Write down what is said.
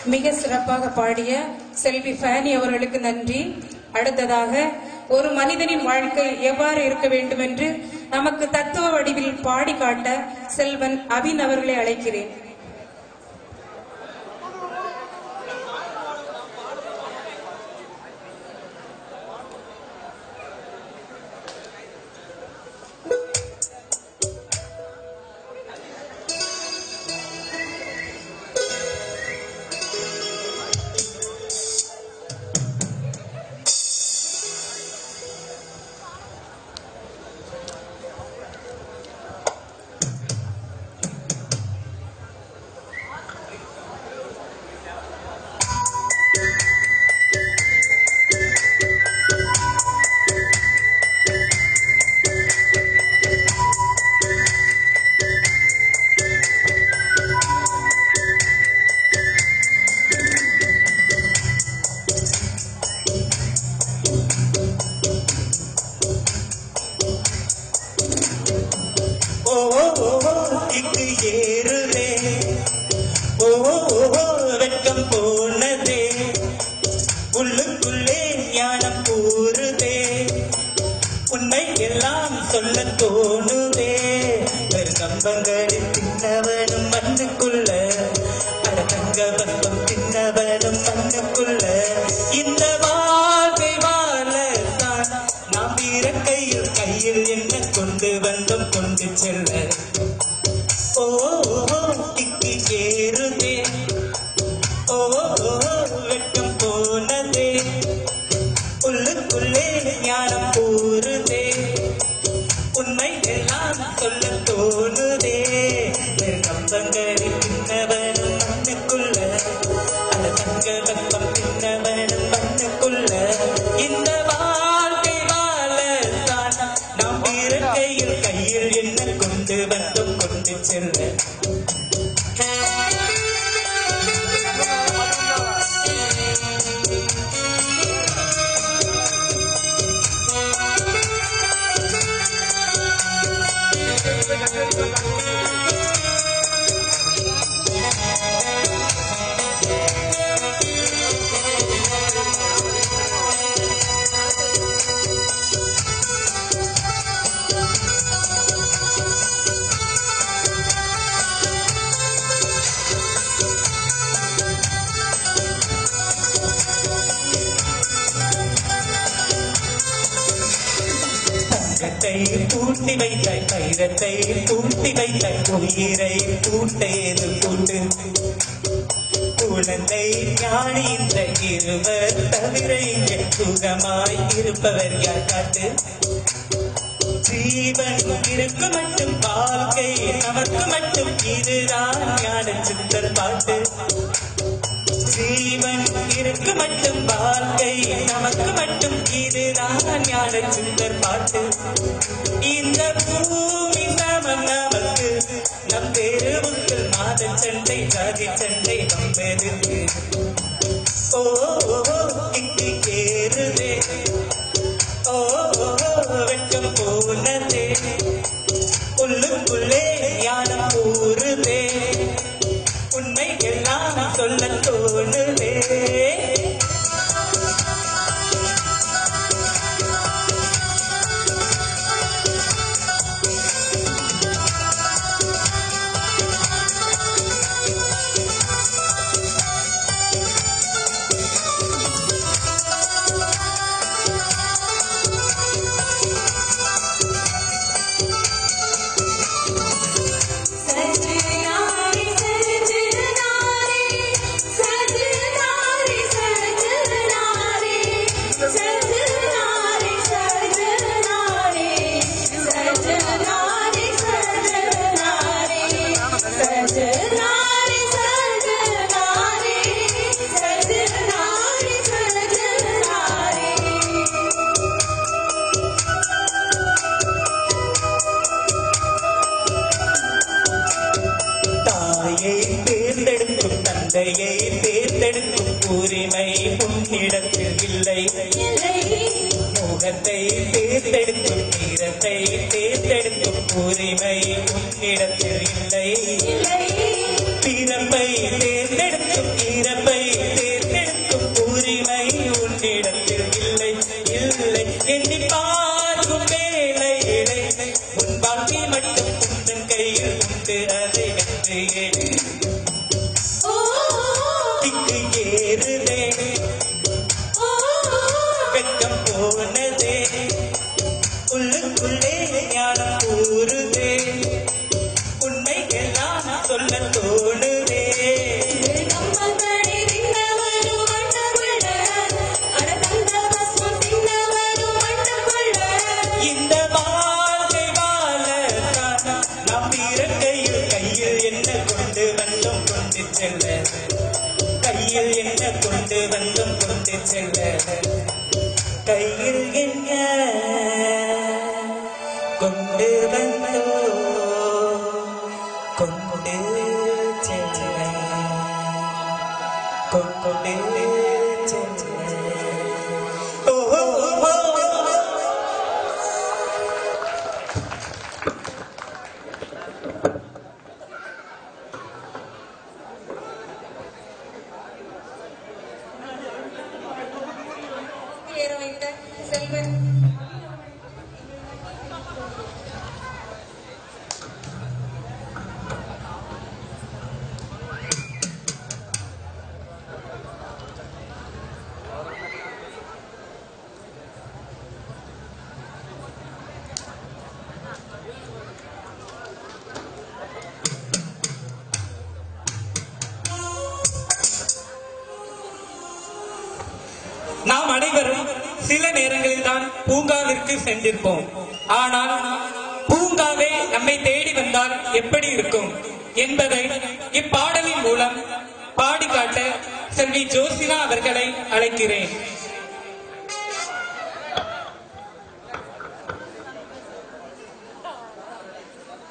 மிக சிறப்பாக பாடிய செல்வி ஃபேனி அவர்களுக்கு நன்றி அடுத்ததாக ஒரு மனிதனின் வாழ்க்கை எவ்வாறு இருக்க வேண்டும் என்று நமக்கு தத்துவ வடிவில் பாடி காட்ட செல்வன் அபின் அவர்களை அழைக்கிறேன் ஓ ஓ, ஓ, ஓ, இங்கு ஏறுதே ஓ ஓ, ஓ, ஓ, வெட்கம் போனதே உள்ளுக்குள்ளே ஞானம் கூறுதே உன்னை எல்லாம் சொல்ல தோணுதே ஒரு கம்பங்களில் தின்னவனும் மண்ணுக்குள்ள அட தங்க பந்தம் தின்னவனும் மண்ணுக்குள்ள இந்த வாழ்க்கை வாழத்தான் நாம் இறக்கையில் கையில் என்ன கொண்டு வந்தோம் கொண்டு செல்ல ஓ ஓ, திக்கி ஏறுதே ஓ ஓ, வெட்கம் போனதே உள்ளுக்குள்ளே ஞானம் கூறுதே உண்மை எல்லாம் சொல்ல தோணுதே வெறும் கம்பங்களில் பின்னவனும் மண்ணுக்குள்ள அந்த தங்க பக்கம் பின்னவனும் மண்ணுக்குள்ள இந்த வாழ்க்கை வாழத்தான் நாம் இருக்கையில் கையில் என்ன கொண்டு வந்தோம் கொண்டு செல்ல தங்கத்தை பூட்டி வைத்தாய் வைரத்தை பூட்டி வைத்தாய் உயிரை பூட்டையது கூட்டு குழந்தை ஞானி இந்த இருவர் தவிர இங்கே சுகமாய் இருப்பவர் யார் காட்டு ஜீவன் இருக்கு மட்டும் வாழ்க்கை நமக்கு மட்டும் இதுதான் ஞான சித்தர் பாட்டு ஜீவன் இருக்கு மட்டும் வாழ்க்கை நமக்கு மட்டும் இதுதான் ஞான சுந்தர் பாட்டு இந்த பூமி நமம் நமக்கு நம் தெருவுக்குள் மாத சண்டை ஜாதி சண்டை நம்பெருக்கு ஓ இங்கு கேறுதே ஓ வெட்கம் போனதே உள்ளுக்குள்ளே ஞானம் கூறுதே உண்மை எல்லாம் சொல்ல தோணுதே सजनारे सजनारे सजनारे सजनारे सजनारे सजनारे सजनारे सजनारे सजनारे सजनारे सजनारे सजनारे தாயை தேர்ந்தெடுக்கும் தந்தையை தேர்ந்தெடுக்கும் உரிமை உன்னிடத்தில் இல்லை முகத்தை தேர்ந்தெடுக்கும் நீரத்தை தேர்ந்தெடுக்கும் உரிமை உன்னிடத்தில் இல்லை பிறப்பை தேர்ந்தெடுக்கும் இறப்பை ஏறு ஏறு ஓ திக்கு ஏறுதே ஓ வெட்கம் போனதே உள்ளுக்குள்ளே ஞானம் கூறுதே உண்மையெல்லாம் சொல்ல தோணுதே கம்பங்கடி தின்னவரும் மண்டகுள்ள அட தங்க பஸ்மம் தின்னவரும் மண்டகுள்ள இந்த வாழ்க்கை வாழத்தான் நாம் பிறக்கையில் கையில் என்ன கொண்டு வந்தோம் கொண்டு செல்ல கையில் என்ன கொண்டு வந்தோம் கொண்டு செல்ல கையில் என்ன கொண்டு வந்தோ கொண்டு செல்ல கொண்டு செல்ல ஓ ஓ, ஓ, ஓ. ஏற வைத்த செல்வன் நாம் அனைவரும் சில நேரங்களில் தான் பூங்காவிற்கு சென்றிருப்போம் ஆனால் பூங்காவே நம்மை தேடி வந்தால் எப்படி இருக்கும் என்பதை இப்பாடலின் மூலம் பாடி காட்ட செல்வி ஜோசினா அவர்களை அழைக்கிறேன்